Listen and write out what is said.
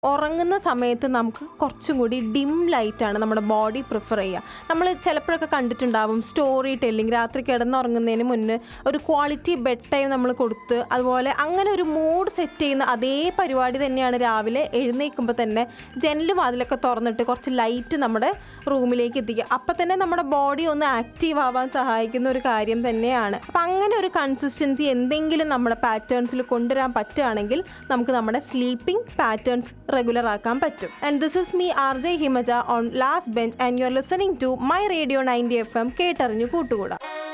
ഉറങ്ങുന്ന സമയത്ത് നമുക്ക് കുറച്ചും കൂടി ഡിം ലൈറ്റാണ് നമ്മുടെ ബോഡി പ്രിഫർ ചെയ്യുക നമ്മൾ ചിലപ്പോഴൊക്കെ കണ്ടിട്ടുണ്ടാവും സ്റ്റോറി ടെല്ലിങ് രാത്രി കിടന്നുറങ്ങുന്നതിന് മുന്നേ ഒരു ക്വാളിറ്റി ബെഡ് ടൈം നമ്മൾ കൊടുത്ത് അതുപോലെ അങ്ങനെ ഒരു മൂഡ് സെറ്റ് ചെയ്യുന്ന അതേ പരിപാടി തന്നെയാണ് രാവിലെ എഴുന്നേൽക്കുമ്പോൾ തന്നെ ജനലും അതിലൊക്കെ തുറന്നിട്ട് കുറച്ച് ലൈറ്റ് നമ്മുടെ റൂമിലേക്ക് എത്തിക്കുക അപ്പം തന്നെ നമ്മുടെ ബോഡി ഒന്ന് ആക്റ്റീവ് ആവാൻ സഹായിക്കുന്ന ഒരു കാര്യം തന്നെയാണ് അപ്പം അങ്ങനെ ഒരു കൺസിസ്റ്റൻസി എന്തെങ്കിലും നമ്മുടെ പാറ്റേൺസിൽ കൊണ്ടുവരാൻ പറ്റുകയാണെങ്കിൽ നമുക്ക് നമ്മുടെ സ്ലീപ്പിംഗ് പാറ്റേൺസ് റെഗുലർ ആക്കാൻ പറ്റും and this is me R J Himaja on last bench and you are listening to my radio ninety F M കേട്ടറിഞ്ഞു കൂട്ടുകൂടാം